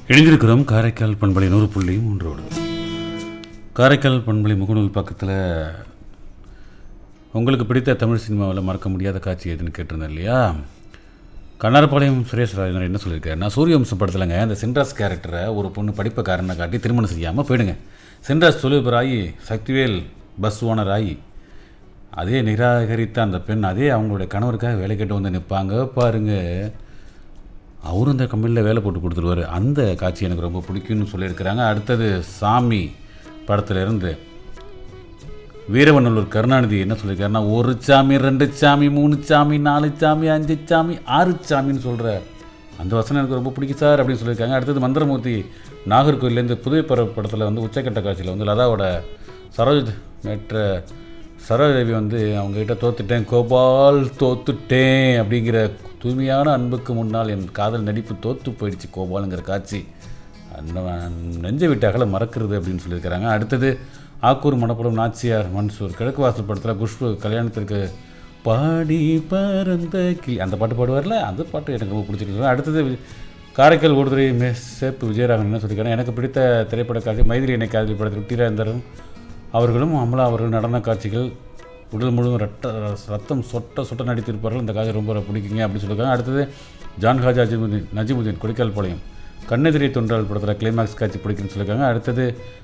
இணைந்திருக்கிறோம் காரைக்கால் பண்பலை நூறு புள்ளி மூன்றோடு காரைக்கால் பண்பலை முகநூல் பக்கத்தில் உங்களுக்கு பிடித்த தமிழ் சினிமாவில் மறக்க முடியாத காட்சி எதுன்னு கேட்டிருந்தேன் இல்லையா கண்ணாரப்பாளையம் சுரேஷ் ராஜேந்திரன் என்ன சொல்லியிருக்காரு நான் சூரியவம்சம் படத்துலங்க அந்த சின்ராஸ் கேரக்டரை ஒரு பொண்ணு படிப்பக்காரனை காட்டி திருமணம் செய்யாமல் போயிடுங்க சின்ராஸ் தொழில்பர் ஆகி சக்திவேல் பஸ் ஓனர் ஆகி அதே நிராகரித்த அந்த பெண் அதே அவங்களுடைய கணவருக்காக வேலை கேட்டு வந்து நிற்பாங்க பாருங்க அவரும் அந்த கம்பெனியில் வேலை போட்டு கொடுத்துருவாரு அந்த காட்சி எனக்கு ரொம்ப பிடிக்கும்னு சொல்லியிருக்கிறாங்க அடுத்தது சாமி படத்துல இருந்து வீரவநல்லூர் கருணாநிதி என்ன சொல்லியிருக்காருன்னா ஒரு சாமி ரெண்டு சாமி மூணு சாமி நாலு சாமி அஞ்சு சாமி ஆறு சாமின்னு சொல்கிற அந்த வசனம் எனக்கு ரொம்ப பிடிக்கும் சார் அப்படின்னு சொல்லியிருக்காங்க அடுத்தது மந்திரமூர்த்தி நாகர்கோவிலேருந்து புதிய பற படத்தில் வந்து உச்சக்கட்ட காட்சியில் வந்து லதாவோட சரோஜ் மேற்ற சரோஜதேவி வந்து அவங்ககிட்ட தோத்துட்டேன் கோபால் தோத்துட்டேன் அப்படிங்கிற தூய்மையான அன்புக்கு முன்னால் என் காதல் நடிப்பு தோத்து போயிடுச்சு கோபாலுங்கிற காட்சி அந்த நெஞ்ச விட்டாகல மறக்கிறது அப்படின்னு சொல்லியிருக்கிறாங்க அடுத்தது ஆக்கூர் மணப்புறம் நாச்சியார் மன்சூர் கிழக்கு வாசல் படத்தில் குஷ்பு கல்யாணத்திற்கு பாடி பறந்த கிளி அந்த பாட்டு பாடுவார்ல அந்த பாட்டு எனக்கு ரொம்ப பிடிச்சிருக்கு அடுத்தது வி- காரைக்கால் ஓடுதுறை மே சேப்பு விஜயராகவன் என்ன சொல்லியிருக்காங்க எனக்கு பிடித்த திரைப்பட காட்சி மைதிரி என்னை காதலி படத்தில் விட்டிராந்தரும் அவர்களும் அமலா அவர்கள் நடன காட்சிகள் உடல் முழுவதும் ரத்த ரத்தம் சொட்ட சொட்ட நடித்திருப்பார்கள் இந்த காட்சி ரொம்ப பிடிக்குங்க அப்படின்னு சொல்லியிருக்காங்க அடுத்தது ஜான் ஹாஜா அஜிமுதீன் நஜிமுதீன் கொடிக்கால் பாளையம் கண்ணெதிரி தொன்றால் படத்தில் கிளைமாக்ஸ் காட்சி பிடிக்குன்னு சொல்லியிருக்காங்க அடுத்தது